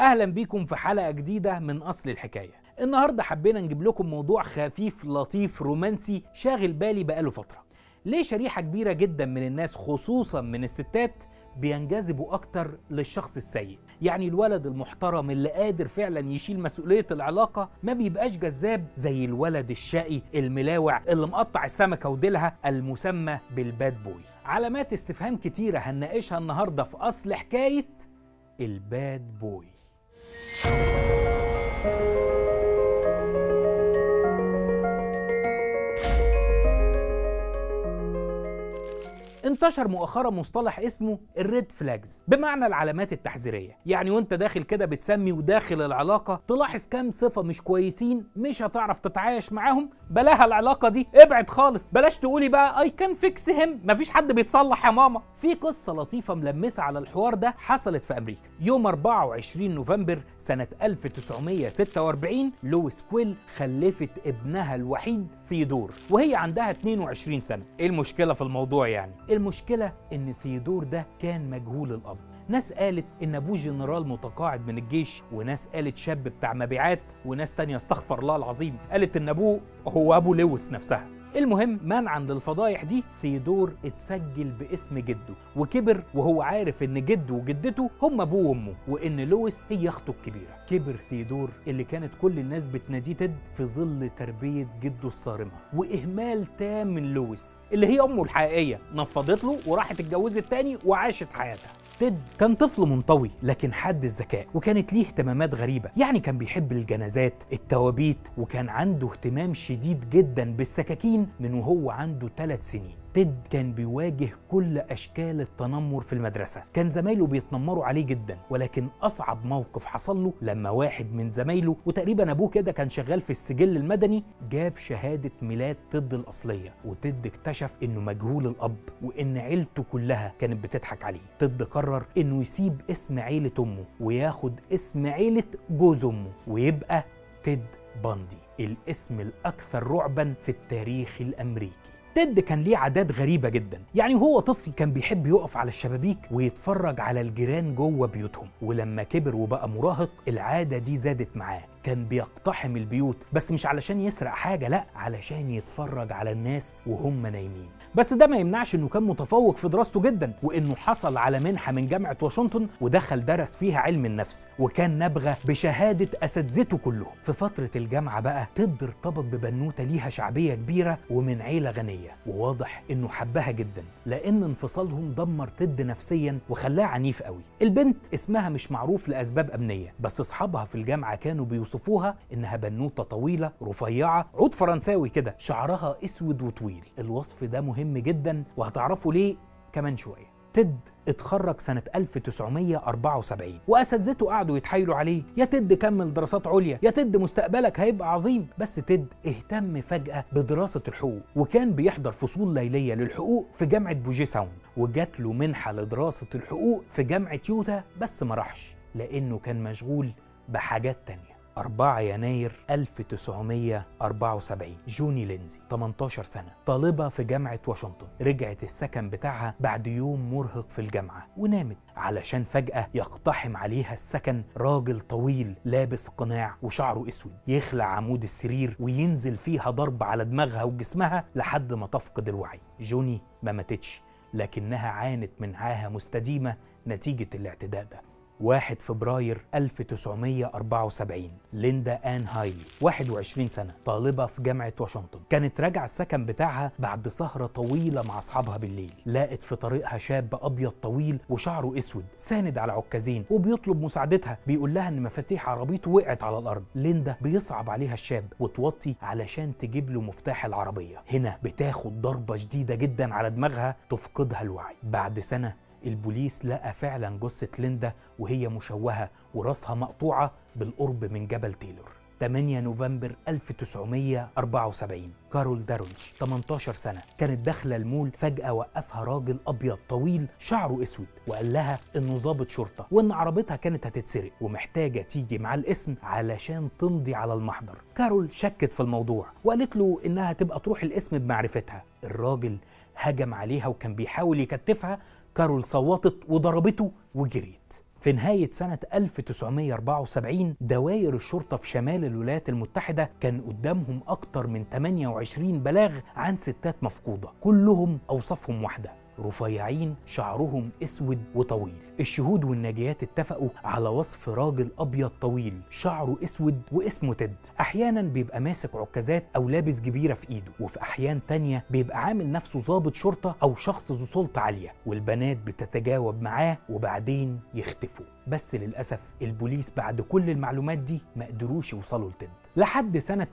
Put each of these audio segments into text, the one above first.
اهلا بيكم في حلقه جديده من اصل الحكايه النهارده حبينا نجيب لكم موضوع خفيف لطيف رومانسي شاغل بالي بقاله فتره ليه شريحه كبيره جدا من الناس خصوصا من الستات بينجذبوا اكتر للشخص السيء يعني الولد المحترم اللي قادر فعلا يشيل مسؤوليه العلاقه ما بيبقاش جذاب زي الولد الشقي الملاوع اللي مقطع السمكه وديلها المسمى بالباد بوي علامات استفهام كتيره هنناقشها النهارده في اصل حكايه الباد بوي انتشر مؤخرا مصطلح اسمه الريد فلاجز بمعنى العلامات التحذيريه يعني وانت داخل كده بتسمي وداخل العلاقه تلاحظ كام صفه مش كويسين مش هتعرف تتعايش معاهم بلاها العلاقه دي ابعد خالص بلاش تقولي بقى اي كان فيكس هيم مفيش حد بيتصلح يا ماما في قصه لطيفه ملمسه على الحوار ده حصلت في امريكا يوم 24 نوفمبر سنه 1946 لويس كويل خلفت ابنها الوحيد ثيودور وهي عندها 22 سنه ايه المشكله في الموضوع يعني المشكله ان ثيودور ده كان مجهول الاب ناس قالت ان ابوه جنرال متقاعد من الجيش وناس قالت شاب بتاع مبيعات وناس تانية استغفر الله العظيم قالت ان ابوه هو ابو لويس نفسها المهم منعا للفضايح دي ثيودور اتسجل باسم جده وكبر وهو عارف ان جده وجدته هم ابوه وامه وان لويس هي اخته الكبيره كبر ثيودور اللي كانت كل الناس بتناديه تد في ظل تربيه جده الصارمه واهمال تام من لويس اللي هي امه الحقيقيه نفضت له وراحت اتجوزت تاني وعاشت حياتها تيد كان طفل منطوي لكن حد الذكاء وكانت ليه اهتمامات غريبة يعني كان بيحب الجنازات التوابيت وكان عنده اهتمام شديد جدا بالسكاكين من وهو عنده ثلاث سنين تيد كان بيواجه كل اشكال التنمر في المدرسه كان زمايله بيتنمروا عليه جدا ولكن اصعب موقف حصل له لما واحد من زمايله وتقريبا ابوه كده كان شغال في السجل المدني جاب شهاده ميلاد تيد الاصليه وتيد اكتشف انه مجهول الاب وان عيلته كلها كانت بتضحك عليه تيد قرر انه يسيب اسم عيله امه وياخد اسم عيله جوز امه ويبقى تيد باندي الاسم الاكثر رعبا في التاريخ الامريكي تيد كان ليه عادات غريبة جدا يعني هو طفل كان بيحب يقف على الشبابيك ويتفرج على الجيران جوه بيوتهم ولما كبر وبقى مراهق العادة دي زادت معاه كان بيقتحم البيوت بس مش علشان يسرق حاجة لا علشان يتفرج على الناس وهم نايمين بس ده ما يمنعش انه كان متفوق في دراسته جدا وانه حصل على منحة من جامعة واشنطن ودخل درس فيها علم النفس وكان نبغى بشهادة اساتذته كلهم في فترة الجامعة بقى تد ارتبط ببنوتة ليها شعبية كبيرة ومن عيلة غنية وواضح انه حبها جدا لان انفصالهم دمر تد نفسيا وخلاه عنيف قوي البنت اسمها مش معروف لاسباب امنية بس اصحابها في الجامعة كانوا بيوصفوا يوصفوها انها بنوته طويله رفيعه عود فرنساوي كده شعرها اسود وطويل الوصف ده مهم جدا وهتعرفوا ليه كمان شويه تد اتخرج سنة 1974 وأساتذته قعدوا يتحايلوا عليه يا تد كمل دراسات عليا يا تد مستقبلك هيبقى عظيم بس تد اهتم فجأة بدراسة الحقوق وكان بيحضر فصول ليلية للحقوق في جامعة بوجي ساوند وجات له منحة لدراسة الحقوق في جامعة يوتا بس ما راحش لأنه كان مشغول بحاجات تانية 4 يناير 1974 جوني لينزي 18 سنة طالبة في جامعة واشنطن رجعت السكن بتاعها بعد يوم مرهق في الجامعة ونامت علشان فجأة يقتحم عليها السكن راجل طويل لابس قناع وشعره اسود يخلع عمود السرير وينزل فيها ضرب على دماغها وجسمها لحد ما تفقد الوعي جوني ما ماتتش لكنها عانت من عاهة مستديمة نتيجة الاعتداء ده 1 فبراير 1974 ليندا آن هايلي 21 سنة طالبة في جامعة واشنطن كانت راجعة السكن بتاعها بعد سهرة طويلة مع أصحابها بالليل لقت في طريقها شاب أبيض طويل وشعره أسود ساند على عكازين وبيطلب مساعدتها بيقول لها إن مفاتيح عربيته وقعت على الأرض ليندا بيصعب عليها الشاب وتوطي علشان تجيب له مفتاح العربية هنا بتاخد ضربة شديدة جدا على دماغها تفقدها الوعي بعد سنة البوليس لقى فعلا جثة ليندا وهي مشوهة وراسها مقطوعة بالقرب من جبل تايلور 8 نوفمبر 1974 كارول دارولج 18 سنة كانت داخلة المول فجأة وقفها راجل أبيض طويل شعره أسود وقال لها إنه ضابط شرطة وإن عربيتها كانت هتتسرق ومحتاجة تيجي مع الاسم علشان تمضي على المحضر كارول شكت في الموضوع وقالت له إنها تبقى تروح الاسم بمعرفتها الراجل هجم عليها وكان بيحاول يكتفها كارول صوتت وضربته وجريت في نهاية سنة 1974 دوائر الشرطة في شمال الولايات المتحدة كان قدامهم أكتر من 28 بلاغ عن ستات مفقودة كلهم أوصافهم واحدة رفيعين شعرهم اسود وطويل الشهود والناجيات اتفقوا على وصف راجل ابيض طويل شعره اسود واسمه تد احيانا بيبقى ماسك عكازات او لابس جبيره في ايده وفي احيان تانية بيبقى عامل نفسه ضابط شرطه او شخص ذو سلطه عاليه والبنات بتتجاوب معاه وبعدين يختفوا بس للاسف البوليس بعد كل المعلومات دي ما قدروش يوصلوا لتد لحد سنة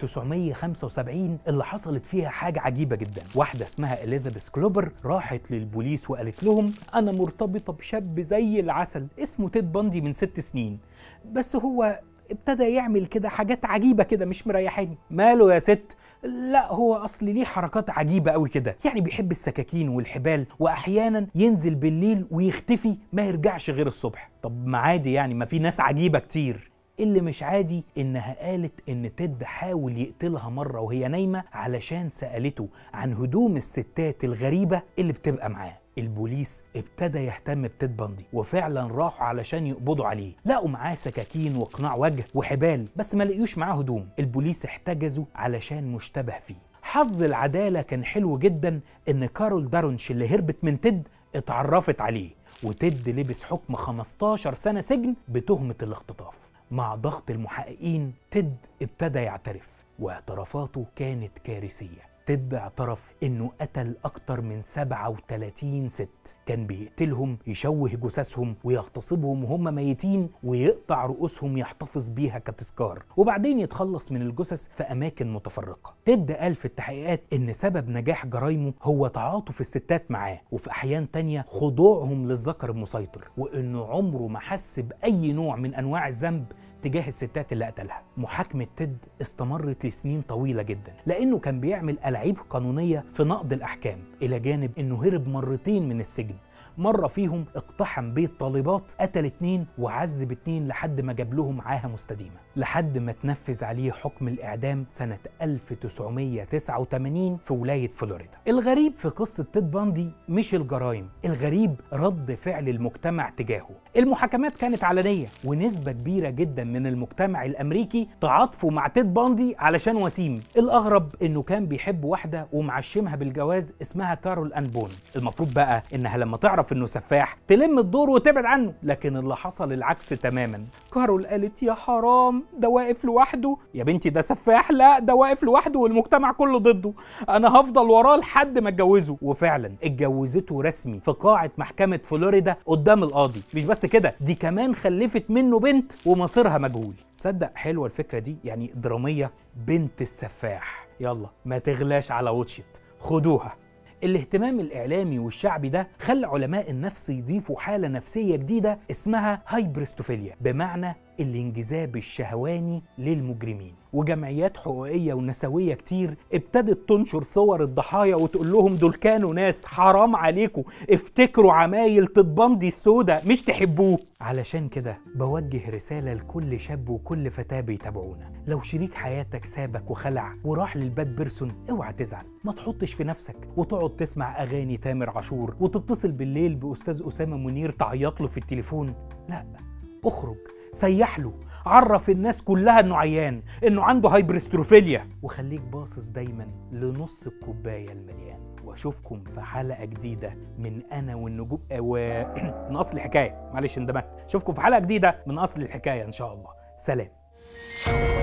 1975 اللي حصلت فيها حاجة عجيبة جدا واحدة اسمها إليزابيث كلوبر راحت للبوليس وقالت لهم أنا مرتبطة بشاب زي العسل اسمه تيد باندي من ست سنين بس هو ابتدى يعمل كده حاجات عجيبة كده مش مريحاني ماله يا ست لا هو اصل ليه حركات عجيبه قوي كده يعني بيحب السكاكين والحبال واحيانا ينزل بالليل ويختفي ما يرجعش غير الصبح طب ما عادي يعني ما في ناس عجيبه كتير اللي مش عادي انها قالت ان تيد حاول يقتلها مره وهي نايمه علشان سالته عن هدوم الستات الغريبه اللي بتبقى معاه البوليس ابتدى يهتم بتيد باندي وفعلا راحوا علشان يقبضوا عليه لقوا معاه سكاكين وقناع وجه وحبال بس ما لقيوش معاه هدوم البوليس احتجزوا علشان مشتبه فيه حظ العدالة كان حلو جدا ان كارول دارونش اللي هربت من تيد اتعرفت عليه وتيد لبس حكم 15 سنة سجن بتهمة الاختطاف مع ضغط المحققين تيد ابتدى يعترف واعترافاته كانت كارثية تيد اعترف انه قتل اكتر من 37 ست كان بيقتلهم يشوه جثثهم ويغتصبهم وهم ميتين ويقطع رؤوسهم يحتفظ بيها كتذكار وبعدين يتخلص من الجثث في اماكن متفرقه تيد قال في التحقيقات ان سبب نجاح جرايمه هو تعاطف الستات معاه وفي احيان تانية خضوعهم للذكر المسيطر وانه عمره ما حس باي نوع من انواع الذنب تجاه الستات اللي قتلها محاكمة تيد استمرت لسنين طويلة جدا لأنه كان بيعمل ألعاب قانونية في نقض الأحكام إلى جانب أنه هرب مرتين من السجن مرة فيهم اقتحم بيت طالبات قتل اتنين وعذب اتنين لحد ما جاب لهم عاهة مستديمة لحد ما تنفذ عليه حكم الإعدام سنة 1989 في ولاية فلوريدا الغريب في قصة تيد باندي مش الجرائم الغريب رد فعل المجتمع تجاهه المحاكمات كانت علنية ونسبة كبيرة جدا من المجتمع الأمريكي تعاطفوا مع تيد باندي علشان وسيم الأغرب إنه كان بيحب واحدة ومعشمها بالجواز اسمها كارول أنبون المفروض بقى إنها لما تعرف إنه سفاح تلم الدور وتبعد عنه لكن اللي حصل العكس تماما كارول قالت يا حرام ده واقف لوحده يا بنتي ده سفاح لا ده واقف لوحده والمجتمع كله ضده انا هفضل وراه لحد ما اتجوزه وفعلا اتجوزته رسمي في قاعه محكمه فلوريدا قدام القاضي مش بس كده دي كمان خلفت منه بنت ومصيرها مجهول تصدق حلوه الفكره دي يعني دراميه بنت السفاح يلا ما تغلاش على واتشت خدوها الاهتمام الإعلامي والشعبي ده خلى علماء النفس يضيفوا حالة نفسية جديدة اسمها هايبرستوفيليا بمعنى الانجذاب الشهواني للمجرمين وجمعيات حقوقية ونسوية كتير ابتدت تنشر صور الضحايا وتقول لهم دول كانوا ناس حرام عليكم افتكروا عمايل تتبندي السودة مش تحبوه علشان كده بوجه رسالة لكل شاب وكل فتاة بيتابعونا لو شريك حياتك سابك وخلع وراح للباد بيرسون اوعى تزعل ما تحطش في نفسك وتقعد تسمع اغاني تامر عاشور وتتصل بالليل باستاذ اسامه منير تعيط له في التليفون لا اخرج سيح له عرف الناس كلها انه عيان انه عنده هايبرستروفيليا وخليك باصص دايما لنص الكوبايه المليان واشوفكم في حلقه جديده من انا والنجوم آه، و... من اصل الحكايه معلش اندمجت اشوفكم في حلقه جديده من اصل الحكايه ان شاء الله سلام